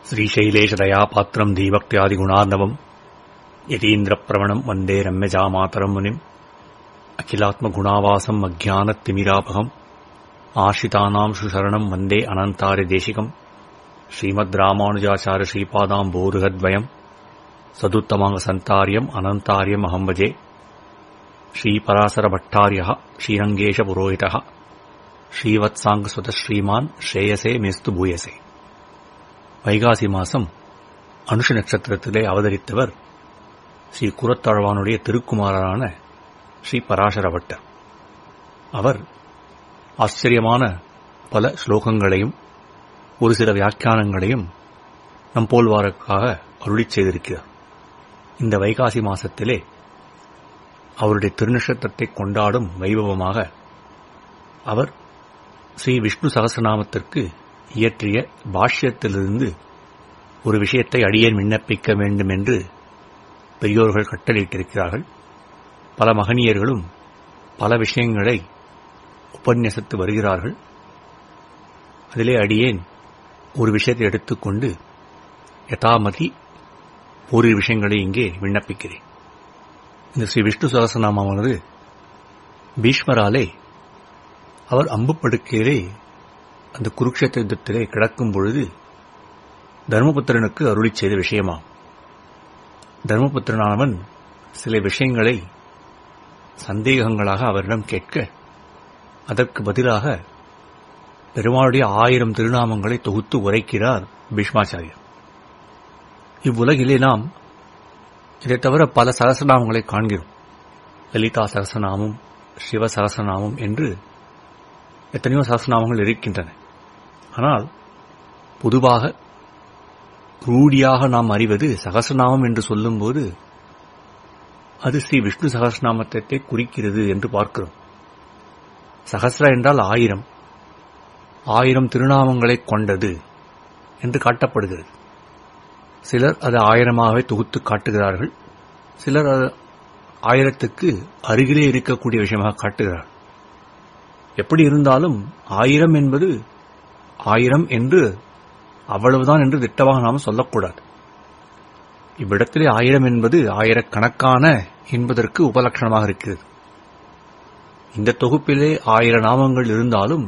श्रीशैलेशदयापात्रम् धीभक्त्यादिगुणार्णवम् यतीन्द्रप्रवणम् वन्दे रम्यजामातरम् मुनिम् अखिलात्मगुणावासम् अज्ञानतिमिरापहम् आश्रितानाम् सुशरणम् वन्दे अनन्तार्यदेशिकम् श्रीमद्रामानुजाचार्य श्रीपादाम् बोरुहद्वयम् सदुत्तमाङ्गसन्तार्यम् अनन्तार्यम् अहम् भजे श्रीपराशरभट्टार्यः श्रीरङ्गेशपुरोहितः ஸ்ரீவத்சாங்க ஸ்ரீமான் ஸ்ரேயசே மேஸ்து பூயசே வைகாசி மாசம் அனுஷ நட்சத்திரத்திலே அவதரித்தவர் ஸ்ரீ குரத்தாழ்வானுடைய திருக்குமாரரான ஸ்ரீ பராசர பட்டர் அவர் ஆச்சரியமான பல ஸ்லோகங்களையும் ஒரு சில வியாக்கியானங்களையும் நம் போல்வாருக்காக அருளிச் செய்திருக்கிறார் இந்த வைகாசி மாசத்திலே அவருடைய திருநட்சத்திரத்தை கொண்டாடும் வைபவமாக அவர் ஸ்ரீ விஷ்ணு சகசநாமத்திற்கு இயற்றிய பாஷ்யத்திலிருந்து ஒரு விஷயத்தை அடியேன் விண்ணப்பிக்க வேண்டும் என்று பெரியோர்கள் கட்டளையிட்டிருக்கிறார்கள் பல மகனியர்களும் பல விஷயங்களை உபன்யசித்து வருகிறார்கள் அதிலே அடியேன் ஒரு விஷயத்தை எடுத்துக்கொண்டு யதாமதி ஒரு விஷயங்களை இங்கே விண்ணப்பிக்கிறேன் இந்த ஸ்ரீ விஷ்ணு சகசநாமானது பீஷ்மராலே அவர் அம்பு படுக்கையிலே அந்த குருக்ஷேத்திர யுத்தத்திலே கிடக்கும் பொழுது தர்மபுத்திரனுக்கு அருளி செய்த விஷயமாம் தர்மபுத்திரனானவன் சில விஷயங்களை சந்தேகங்களாக அவரிடம் கேட்க அதற்கு பதிலாக பெருமாளுடைய ஆயிரம் திருநாமங்களை தொகுத்து உரைக்கிறார் பீஷ்மாச்சாரியர் இவ்வுலகிலே நாம் இதை தவிர பல சகசநாமங்களை காண்கிறோம் லலிதா சகசநாமம் சிவ சகசநாமம் என்று எத்தனையோ சகசநாமங்கள் இருக்கின்றன ஆனால் பொதுவாக ரூடியாக நாம் அறிவது சகசநாமம் என்று சொல்லும்போது அது ஸ்ரீ விஷ்ணு சகசநாமத்தை குறிக்கிறது என்று பார்க்கிறோம் சகசிர என்றால் ஆயிரம் ஆயிரம் திருநாமங்களை கொண்டது என்று காட்டப்படுகிறது சிலர் அது ஆயிரமாகவே தொகுத்து காட்டுகிறார்கள் சிலர் அது ஆயிரத்துக்கு அருகிலே இருக்கக்கூடிய விஷயமாக காட்டுகிறார்கள் எப்படி இருந்தாலும் ஆயிரம் என்பது ஆயிரம் என்று அவ்வளவுதான் என்று திட்டமாக நாம் சொல்லக்கூடாது இவ்விடத்திலே ஆயிரம் என்பது ஆயிரக்கணக்கான என்பதற்கு உபலட்சணமாக இருக்கிறது இந்த தொகுப்பிலே ஆயிர நாமங்கள் இருந்தாலும்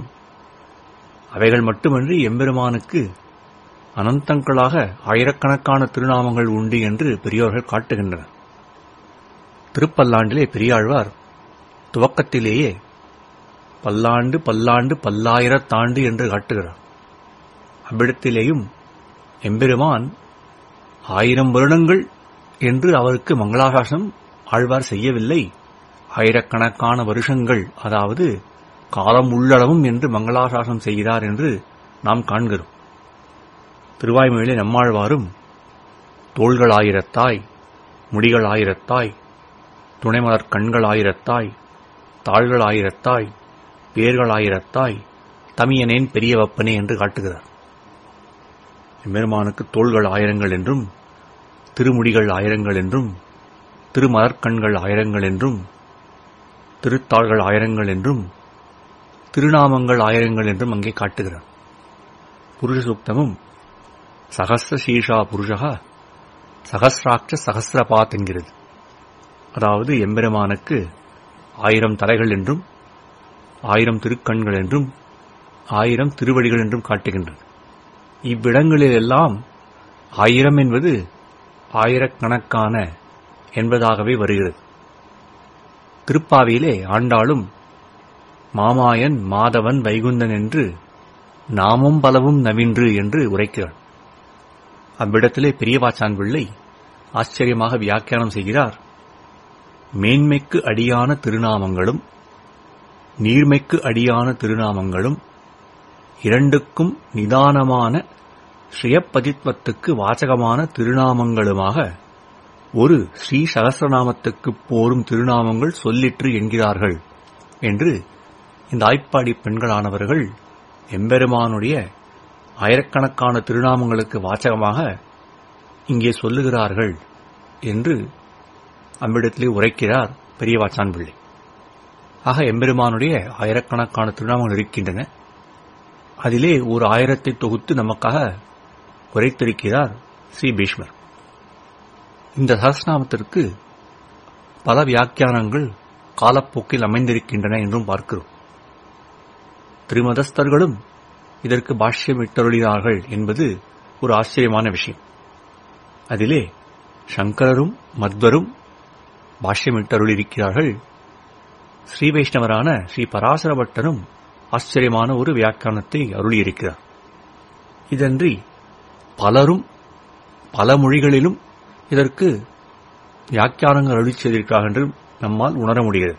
அவைகள் மட்டுமன்றி எம்பெருமானுக்கு அனந்தங்களாக ஆயிரக்கணக்கான திருநாமங்கள் உண்டு என்று பெரியோர்கள் காட்டுகின்றனர் திருப்பல்லாண்டிலே பெரியாழ்வார் துவக்கத்திலேயே பல்லாண்டு பல்லாண்டு பல்லாயிரத்தாண்டு என்று காட்டுகிறார் அவ்விடத்திலேயும் எம்பெருமான் ஆயிரம் வருடங்கள் என்று அவருக்கு மங்களாகாசம் ஆழ்வார் செய்யவில்லை ஆயிரக்கணக்கான வருஷங்கள் அதாவது காலம் உள்ளளவும் என்று மங்களாசாசம் செய்கிறார் என்று நாம் காண்கிறோம் திருவாய்மொழியிலே நம்மாழ்வாரும் தோள்கள் ஆயிரத்தாய் முடிகள் ஆயிரத்தாய் துணைமலர் கண்கள் ஆயிரத்தாய் தாள்கள் ஆயிரத்தாய் பேர்கள் ஆயிரத்தாய் தமியனேன் பெரிய வப்பனே என்று காட்டுகிறார் எம்பெருமானுக்கு தோள்கள் ஆயிரங்கள் என்றும் திருமுடிகள் ஆயிரங்கள் என்றும் திருமலர்கண்கள் ஆயிரங்கள் என்றும் திருத்தாள்கள் ஆயிரங்கள் என்றும் திருநாமங்கள் ஆயிரங்கள் என்றும் அங்கே காட்டுகிறார் புருஷ சூக்தமும் சகசிர சீஷா புருஷா சகசிராட்ச சகசிரபாத் என்கிறது அதாவது எம்பெருமானுக்கு ஆயிரம் தலைகள் என்றும் ஆயிரம் திருக்கண்கள் என்றும் ஆயிரம் திருவடிகள் என்றும் காட்டுகின்றன இவ்விடங்களிலெல்லாம் ஆயிரம் என்பது ஆயிரக்கணக்கான என்பதாகவே வருகிறது திருப்பாவியிலே ஆண்டாளும் மாமாயன் மாதவன் வைகுந்தன் என்று நாமும் பலவும் நவின்று என்று உரைக்கிறார் அவ்விடத்திலே பெரியவாச்சான் பிள்ளை ஆச்சரியமாக வியாக்கியானம் செய்கிறார் மேன்மைக்கு அடியான திருநாமங்களும் நீர்மைக்கு அடியான திருநாமங்களும் இரண்டுக்கும் நிதானமான ஸ்ரீயப்பதித்வத்துக்கு வாசகமான திருநாமங்களுமாக ஒரு ஸ்ரீ சகசிரநாமத்துக்குப் போரும் திருநாமங்கள் சொல்லிற்று என்கிறார்கள் என்று இந்த ஆய்ப்பாடி பெண்களானவர்கள் எம்பெருமானுடைய ஆயிரக்கணக்கான திருநாமங்களுக்கு வாச்சகமாக இங்கே சொல்லுகிறார்கள் என்று அவ்விடத்திலே உரைக்கிறார் பெரியவாச்சான் பிள்ளை ஆக எம்பெருமானுடைய ஆயிரக்கணக்கான திருநாமங்கள் இருக்கின்றன அதிலே ஒரு ஆயிரத்தை தொகுத்து நமக்காக உரைத்திருக்கிறார் ஸ்ரீ பீஷ்மர் இந்த சஹஸ்ரநாமத்திற்கு பல வியாக்கியானங்கள் காலப்போக்கில் அமைந்திருக்கின்றன என்றும் பார்க்கிறோம் திருமதஸ்தர்களும் இதற்கு பாஷ்யமிட்டருளினார்கள் என்பது ஒரு ஆச்சரியமான விஷயம் அதிலே சங்கரரும் மத்வரும் பாஷ்யமிட்டருளிருக்கிறார்கள் ஸ்ரீ வைஷ்ணவரான ஸ்ரீ பராசர பட்டரும் ஆச்சரியமான ஒரு வியாக்கியானத்தை அருளியிருக்கிறார் இதன்றி பலரும் பல மொழிகளிலும் இதற்கு வியாக்கியானங்கள் அருளி செய்திருக்கிறார்கள் என்று நம்மால் உணர முடிகிறது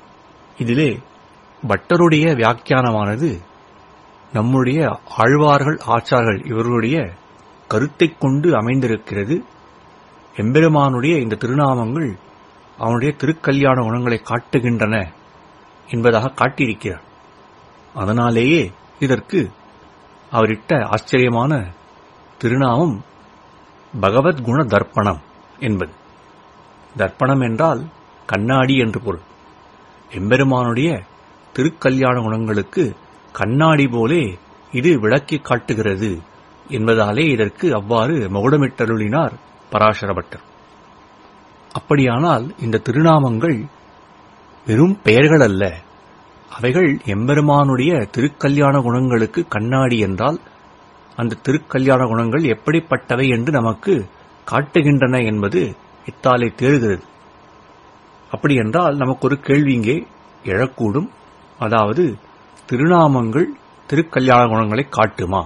இதிலே பட்டருடைய வியாக்கியானமானது நம்முடைய ஆழ்வார்கள் ஆச்சார்கள் இவர்களுடைய கருத்தைக் கொண்டு அமைந்திருக்கிறது எம்பெருமானுடைய இந்த திருநாமங்கள் அவனுடைய திருக்கல்யாண குணங்களை காட்டுகின்றன என்பதாக காட்டியிருக்கிறார் அதனாலேயே இதற்கு அவரிட்ட ஆச்சரியமான திருநாமம் பகவத்குண தர்ப்பணம் என்பது தர்ப்பணம் என்றால் கண்ணாடி என்று பொருள் எம்பெருமானுடைய திருக்கல்யாண குணங்களுக்கு கண்ணாடி போலே இது விளக்கி காட்டுகிறது என்பதாலே இதற்கு அவ்வாறு மகுடமிட்டருளினார் பராசரபட்டர் அப்படியானால் இந்த திருநாமங்கள் வெறும் பெயர்கள் அல்ல அவைகள் எம்பெருமானுடைய திருக்கல்யாண குணங்களுக்கு கண்ணாடி என்றால் அந்த திருக்கல்யாண குணங்கள் எப்படிப்பட்டவை என்று நமக்கு காட்டுகின்றன என்பது இத்தாலே தேறுகிறது அப்படி என்றால் நமக்கு ஒரு கேள்வி இங்கே எழக்கூடும் அதாவது திருநாமங்கள் திருக்கல்யாண குணங்களை காட்டுமா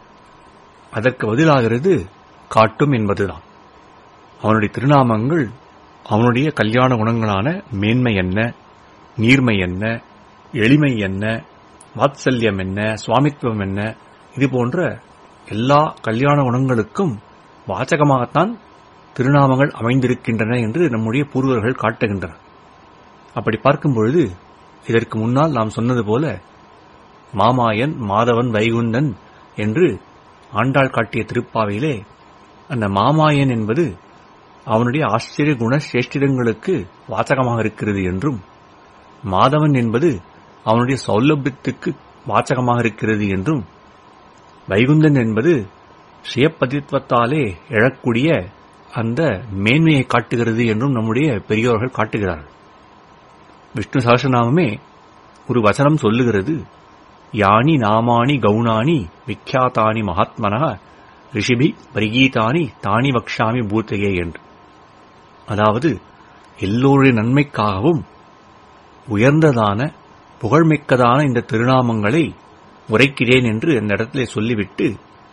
அதற்கு பதிலாகிறது காட்டும் என்பதுதான் அவனுடைய திருநாமங்கள் அவனுடைய கல்யாண குணங்களான மேன்மை என்ன நீர்மை என்ன எளிமை என்ன வாத்சல்யம் என்ன சுவாமித்துவம் என்ன இது போன்ற எல்லா கல்யாண குணங்களுக்கும் வாசகமாகத்தான் திருநாமங்கள் அமைந்திருக்கின்றன என்று நம்முடைய பூர்வர்கள் காட்டுகின்றனர் அப்படி பார்க்கும் பொழுது இதற்கு முன்னால் நாம் சொன்னது போல மாமாயன் மாதவன் வைகுந்தன் என்று ஆண்டாள் காட்டிய திருப்பாவையிலே அந்த மாமாயன் என்பது அவனுடைய ஆச்சரிய குண சேஷ்டிதங்களுக்கு வாசகமாக இருக்கிறது என்றும் மாதவன் என்பது அவனுடைய சௌலபியத்துக்கு வாசகமாக இருக்கிறது என்றும் வைகுந்தன் என்பது சுயப்பதித்வத்தாலே எழக்கூடிய அந்த மேன்மையை காட்டுகிறது என்றும் நம்முடைய பெரியோர்கள் காட்டுகிறார்கள் விஷ்ணு சகசநாமமே ஒரு வசனம் சொல்லுகிறது யானி நாமானி கவுனானி விக்யாத்தானி மகாத்மனக ரிஷிபி பரிகீதானி தானி வக்ஷாமி பூத்தையே என்று அதாவது எல்லோருடைய நன்மைக்காகவும் உயர்ந்ததான புகழ்மிக்கதான இந்த திருநாமங்களை உரைக்கிறேன் என்று அந்த இடத்திலே சொல்லிவிட்டு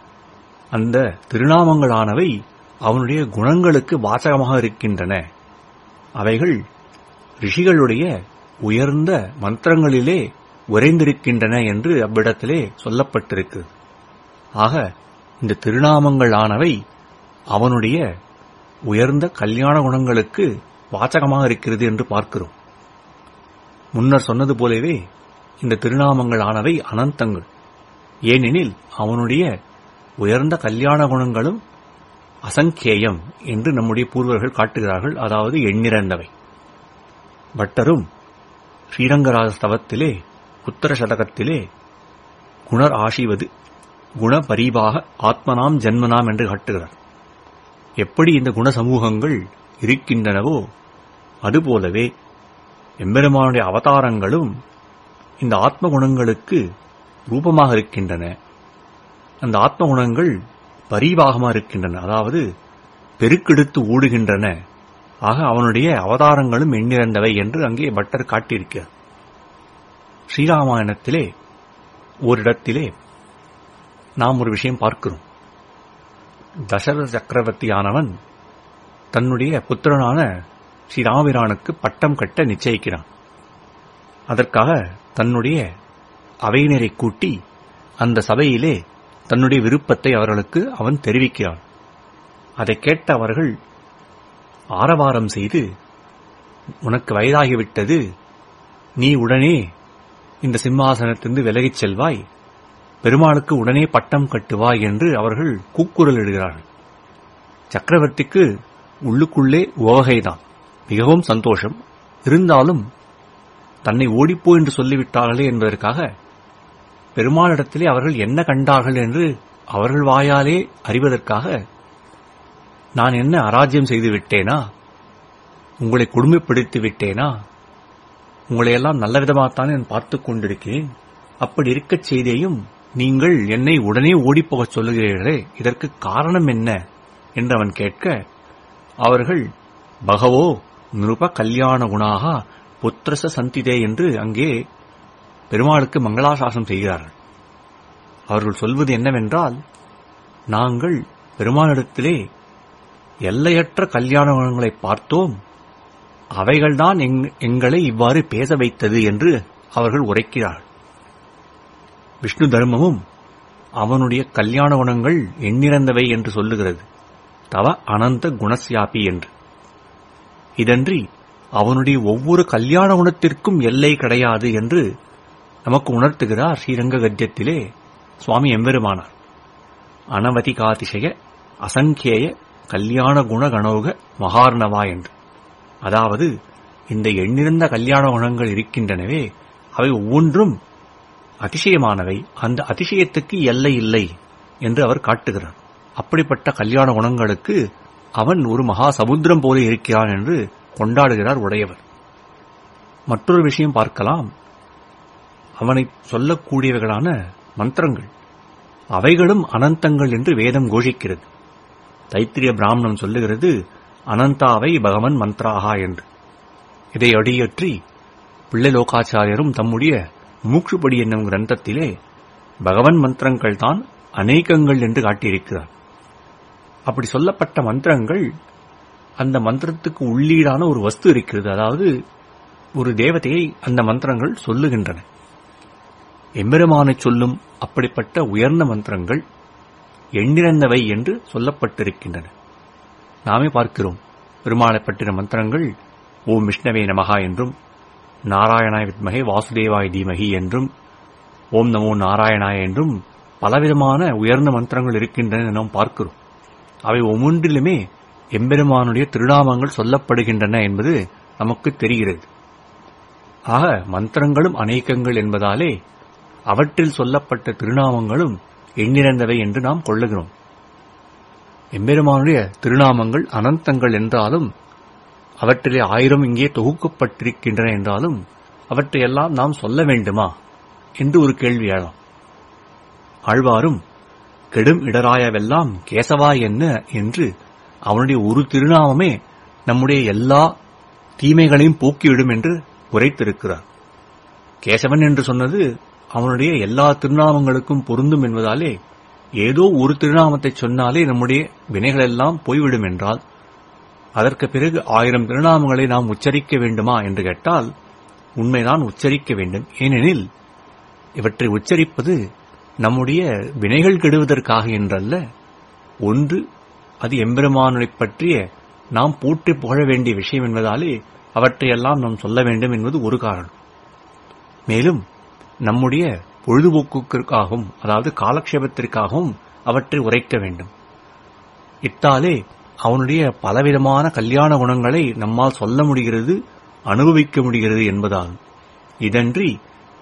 அந்த திருநாமங்களானவை அவனுடைய குணங்களுக்கு வாசகமாக இருக்கின்றன அவைகள் ரிஷிகளுடைய உயர்ந்த மந்திரங்களிலே உறைந்திருக்கின்றன என்று அவ்விடத்திலே சொல்லப்பட்டிருக்கு ஆக இந்த திருநாமங்களானவை அவனுடைய உயர்ந்த கல்யாண குணங்களுக்கு வாசகமாக இருக்கிறது என்று பார்க்கிறோம் முன்னர் சொன்னது போலவே இந்த திருநாமங்களானவை அனந்தங்கள் ஏனெனில் அவனுடைய உயர்ந்த கல்யாண குணங்களும் அசங்கேயம் என்று நம்முடைய பூர்வர்கள் காட்டுகிறார்கள் அதாவது எண்ணிறந்தவை பட்டரும் ஸ்ரீரங்கராஜ ஸ்தவத்திலே உத்தர சதகத்திலே குணர் ஆசிவது குண பரிபாக ஆத்மனாம் ஜன்மனாம் என்று காட்டுகிறார் எப்படி இந்த குண சமூகங்கள் இருக்கின்றனவோ அதுபோலவே எம்பெருமானுடைய அவதாரங்களும் இந்த ஆத்ம குணங்களுக்கு ரூபமாக இருக்கின்றன அந்த ஆத்ம குணங்கள் பரிபாகமாக இருக்கின்றன அதாவது பெருக்கெடுத்து ஓடுகின்றன ஆக அவனுடைய அவதாரங்களும் எண்ணிறந்தவை என்று அங்கே பட்டர் காட்டியிருக்கிறார் ஸ்ரீராமாயணத்திலே ஓரிடத்திலே நாம் ஒரு விஷயம் பார்க்கிறோம் தசரத சக்கரவர்த்தியானவன் தன்னுடைய புத்திரனான ஸ்ரீராமபிரானுக்கு பட்டம் கட்ட நிச்சயிக்கிறான் அதற்காக தன்னுடைய அவையினரை கூட்டி அந்த சபையிலே தன்னுடைய விருப்பத்தை அவர்களுக்கு அவன் தெரிவிக்கிறான் அதை கேட்ட அவர்கள் ஆரவாரம் செய்து உனக்கு வயதாகிவிட்டது நீ உடனே இந்த சிம்மாசனத்திலிருந்து விலகிச் செல்வாய் பெருமாளுக்கு உடனே பட்டம் கட்டுவாய் என்று அவர்கள் கூக்குரல் இடுகிறார்கள் சக்கரவர்த்திக்கு உள்ளுக்குள்ளே உவகைதான் மிகவும் சந்தோஷம் இருந்தாலும் தன்னை ஓடிப்போ என்று சொல்லிவிட்டார்களே என்பதற்காக பெருமாளிடத்திலே அவர்கள் என்ன கண்டார்கள் என்று அவர்கள் வாயாலே அறிவதற்காக நான் என்ன அராஜ்யம் செய்து விட்டேனா உங்களை கொடுமைப்படுத்தி விட்டேனா உங்களை எல்லாம் நல்ல விதமாகத்தான் நான் பார்த்துக் கொண்டிருக்கிறேன் அப்படி இருக்கச் செய்தேயும் நீங்கள் என்னை உடனே ஓடிப்போகச் சொல்லுகிறீர்களே இதற்கு காரணம் என்ன என்று அவன் கேட்க அவர்கள் பகவோ நிருப கல்யாண குணாக புத்திரச சந்திதே என்று அங்கே பெருமாளுக்கு மங்களாசாசனம் செய்கிறார்கள் அவர்கள் சொல்வது என்னவென்றால் நாங்கள் பெருமானிடத்திலே எல்லையற்ற கல்யாண குணங்களை பார்த்தோம் அவைகள்தான் எங்- எங்களை இவ்வாறு பேச வைத்தது என்று அவர்கள் உரைக்கிறார்கள் விஷ்ணு தர்மமும் அவனுடைய கல்யாண குணங்கள் எண்ணிறந்தவை என்று சொல்லுகிறது தவ அனந்த குணஸ்யாபி என்று இதன்றி அவனுடைய ஒவ்வொரு கல்யாண குணத்திற்கும் எல்லை கிடையாது என்று நமக்கு உணர்த்துகிறார் ஸ்ரீரங்க கத்தியத்திலே சுவாமி எம்பெருமானார் அனவதிகாதிசய அசங்கேய கல்யாண குண கணோக மகார்ணவா என்று அதாவது இந்த எண்ணிறந்த கல்யாண குணங்கள் இருக்கின்றனவே அவை ஒவ்வொன்றும் அதிசயமானவை அந்த அதிசயத்துக்கு எல்லை இல்லை என்று அவர் காட்டுகிறார் அப்படிப்பட்ட கல்யாண குணங்களுக்கு அவன் ஒரு மகா சமுத்திரம் போல இருக்கிறான் என்று கொண்டாடுகிறார் உடையவர் மற்றொரு விஷயம் பார்க்கலாம் அவனை சொல்லக்கூடியவைகளான மந்திரங்கள் அவைகளும் அனந்தங்கள் என்று வேதம் கோஷிக்கிறது தைத்திரிய பிராமணம் சொல்லுகிறது அனந்தாவை பகவன் மந்த்ராகா என்று இதை அடியற்றி பிள்ளை லோகாச்சாரியரும் தம்முடைய மூக்ஷுபடி என்னும் கிரந்தத்திலே பகவன் மந்திரங்கள் தான் அநேகங்கள் என்று காட்டியிருக்கிறார் அப்படி சொல்லப்பட்ட மந்திரங்கள் அந்த மந்திரத்துக்கு உள்ளீடான ஒரு வஸ்து இருக்கிறது அதாவது ஒரு தேவதையை அந்த மந்திரங்கள் சொல்லுகின்றன எம்பெருமானைச் சொல்லும் அப்படிப்பட்ட உயர்ந்த மந்திரங்கள் எண்ணிறந்தவை என்று சொல்லப்பட்டிருக்கின்றன நாமே பார்க்கிறோம் பெருமாளைப் பற்றின மந்திரங்கள் ஓம் விஷ்ணவே நமகா என்றும் நாராயணாய வித்மகே வாசுதேவாய் தீமகி என்றும் ஓம் நமோ நாராயணாய என்றும் பலவிதமான உயர்ந்த மந்திரங்கள் இருக்கின்றன என நாம் பார்க்கிறோம் அவை ஒவ்வொன்றிலுமே எம்பெருமானுடைய திருநாமங்கள் சொல்லப்படுகின்றன என்பது நமக்கு தெரிகிறது ஆக மந்திரங்களும் அநேகங்கள் என்பதாலே அவற்றில் சொல்லப்பட்ட திருநாமங்களும் எண்ணிறந்தவை என்று நாம் கொள்ளுகிறோம் எம்பெருமானுடைய திருநாமங்கள் அனந்தங்கள் என்றாலும் அவற்றிலே ஆயிரம் இங்கே தொகுக்கப்பட்டிருக்கின்றன என்றாலும் அவற்றையெல்லாம் நாம் சொல்ல வேண்டுமா என்று ஒரு கேள்வி எழலாம் ஆழ்வாரும் கெடும் இடராயவெல்லாம் கேசவா என்ன என்று அவனுடைய ஒரு திருநாமமே நம்முடைய எல்லா தீமைகளையும் போக்கிவிடும் என்று உரைத்திருக்கிறார் கேசவன் என்று சொன்னது அவனுடைய எல்லா திருநாமங்களுக்கும் பொருந்தும் என்பதாலே ஏதோ ஒரு திருநாமத்தை சொன்னாலே நம்முடைய வினைகளெல்லாம் போய்விடும் என்றால் அதற்கு பிறகு ஆயிரம் திருநாமங்களை நாம் உச்சரிக்க வேண்டுமா என்று கேட்டால் உண்மைதான் உச்சரிக்க வேண்டும் ஏனெனில் இவற்றை உச்சரிப்பது நம்முடைய வினைகள் கெடுவதற்காக என்றல்ல ஒன்று அது எம்பெருமானைப் பற்றிய நாம் போற்றி புகழ வேண்டிய விஷயம் என்பதாலே அவற்றையெல்லாம் நாம் சொல்ல வேண்டும் என்பது ஒரு காரணம் மேலும் நம்முடைய பொழுதுபோக்குக்காகவும் அதாவது காலக்ஷேபத்திற்காகவும் அவற்றை உரைக்க வேண்டும் இத்தாலே அவனுடைய பலவிதமான கல்யாண குணங்களை நம்மால் சொல்ல முடிகிறது அனுபவிக்க முடிகிறது என்பதால் இதன்றி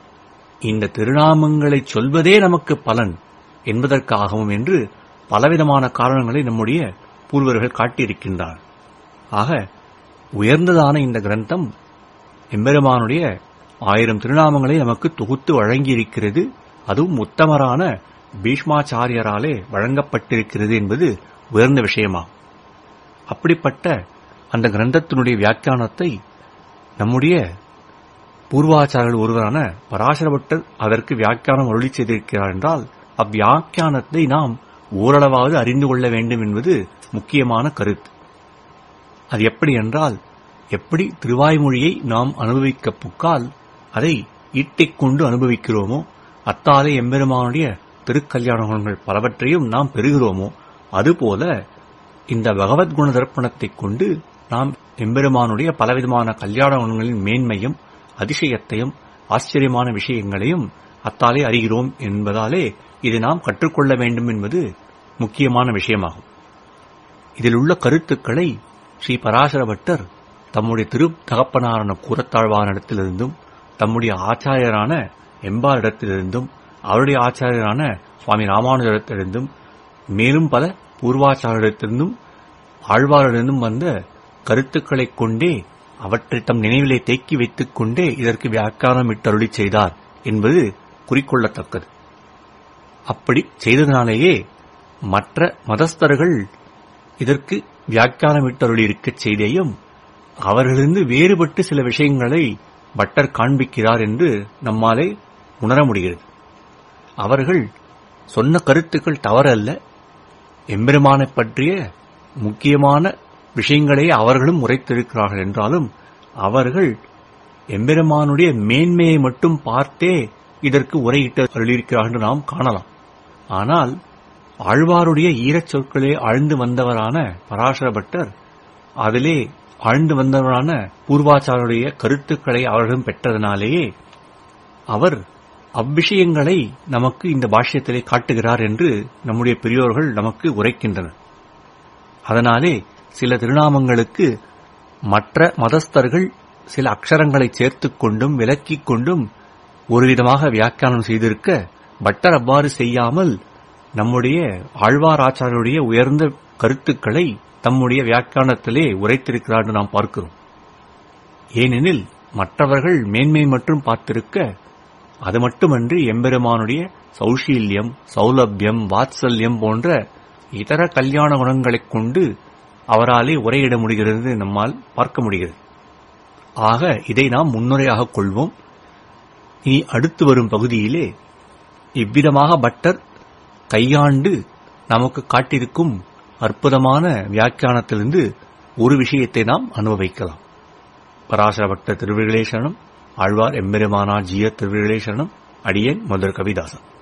இந்த திருநாமங்களைச் சொல்வதே நமக்கு பலன் என்பதற்காகவும் என்று பலவிதமான காரணங்களை நம்முடைய பூர்வர்கள் காட்டியிருக்கின்றார் ஆக உயர்ந்ததான இந்த கிரந்தம் எம்பெருமானுடைய ஆயிரம் திருநாமங்களை நமக்கு தொகுத்து வழங்கியிருக்கிறது அதுவும் உத்தமரான பீஷ்மாச்சாரியராலே வழங்கப்பட்டிருக்கிறது என்பது உயர்ந்த விஷயமாகும் அப்படிப்பட்ட அந்த கிரந்தத்தினுடைய வியாக்கியானத்தை நம்முடைய பூர்வாச்சாரர்கள் ஒருவரான பராசரபட்டர் அதற்கு வியாக்கியானம் அருளி செய்திருக்கிறார் என்றால் அவ்வியாக்கியானத்தை நாம் ஓரளவாவது அறிந்து கொள்ள வேண்டும் என்பது முக்கியமான கருத்து அது எப்படி என்றால் எப்படி திருவாய்மொழியை நாம் அனுபவிக்கப் புக்கால் அதை ஈட்டிக் கொண்டு அனுபவிக்கிறோமோ அத்தாலே எம்பெருமானுடைய திருக்கல்யாணங்கள் பலவற்றையும் நாம் பெறுகிறோமோ அதுபோல இந்த பகவத்குண தர்ப்பணத்தைக் கொண்டு நாம் எம்பெருமானுடைய பலவிதமான கல்யாண குணங்களின் மேன்மையும் அதிசயத்தையும் ஆச்சரியமான விஷயங்களையும் அத்தாலே அறிகிறோம் என்பதாலே இதை நாம் கற்றுக்கொள்ள வேண்டும் என்பது முக்கியமான விஷயமாகும் இதில் உள்ள கருத்துக்களை ஸ்ரீ பராசர பட்டர் தம்முடைய திரு தகப்பனாரான கூரத்தாழ்வானிடத்திலிருந்தும் தம்முடைய ஆச்சாரியரான எம்பாரிடத்திலிருந்தும் அவருடைய ஆச்சாரியரான சுவாமி ராமானுஜரிடத்திலிருந்தும் மேலும் பல பூர்வாச்சாரிடத்திலிருந்தும் ஆழ்வாரிடமும் வந்த கருத்துக்களைக் கொண்டே அவற்றை தம் நினைவிலே தேக்கி வைத்துக் கொண்டே இதற்கு வியாக்கியானமிட்டருளி செய்தார் என்பது குறிக்கொள்ளத்தக்கது அப்படி செய்ததினாலேயே மற்ற மதஸ்தர்கள் இதற்கு வியாக்கியானமிட்டருளி இருக்கச் செய்தேயும் அவர்களிருந்து வேறுபட்டு சில விஷயங்களை பட்டர் காண்பிக்கிறார் என்று நம்மாலே உணர முடிகிறது அவர்கள் சொன்ன கருத்துக்கள் தவறல்ல எம்பெருமானைப் பற்றிய முக்கியமான விஷயங்களை அவர்களும் உரைத்திருக்கிறார்கள் என்றாலும் அவர்கள் எம்பெருமானுடைய மேன்மையை மட்டும் பார்த்தே இதற்கு உரையிட்டு அருளியிருக்கிறார்கள் என்று நாம் காணலாம் ஆனால் ஆழ்வாருடைய ஈரச் சொற்களே ஆழ்ந்து வந்தவரான பராசர பட்டர் அதிலே ஆழ்ந்து வந்தவரான பூர்வாச்சாருடைய கருத்துக்களை அவர்களும் பெற்றதனாலேயே அவர் அவ்விஷயங்களை நமக்கு இந்த பாஷ்யத்திலே காட்டுகிறார் என்று நம்முடைய பெரியோர்கள் நமக்கு உரைக்கின்றனர் அதனாலே சில திருநாமங்களுக்கு மற்ற மதஸ்தர்கள் சில அக்ஷரங்களை சேர்த்துக் கொண்டும் விலக்கிக் கொண்டும் ஒருவிதமாக வியாக்கியானம் செய்திருக்க பட்டர் அவ்வாறு செய்யாமல் நம்முடைய ஆழ்வார் ஆச்சாரியருடைய உயர்ந்த கருத்துக்களை தம்முடைய வியாக்கியானத்திலே உரைத்திருக்கிறார் என்று நாம் பார்க்கிறோம் ஏனெனில் மற்றவர்கள் மேன்மை மற்றும் பார்த்திருக்க அது மட்டுமன்றி எம்பெருமானுடைய சௌஷீல்யம் சௌலபியம் வாத்சல்யம் போன்ற இதர கல்யாண குணங்களைக் கொண்டு அவராலே உரையிட முடிகிறது நம்மால் பார்க்க முடிகிறது ஆக இதை நாம் முன்னுரையாக கொள்வோம் இனி அடுத்து வரும் பகுதியிலே இவ்விதமாக பட்டர் கையாண்டு நமக்கு காட்டியிருக்கும் அற்புதமான வியாக்கியானத்திலிருந்து ஒரு விஷயத்தை நாம் அனுபவிக்கலாம் பராசர பக்த திருவிகளேசனம் ஆழ்வார் எம்பெருமானார் ஜிய திருவிகளேசனம் அடியேன் மதுர கவிதாசன்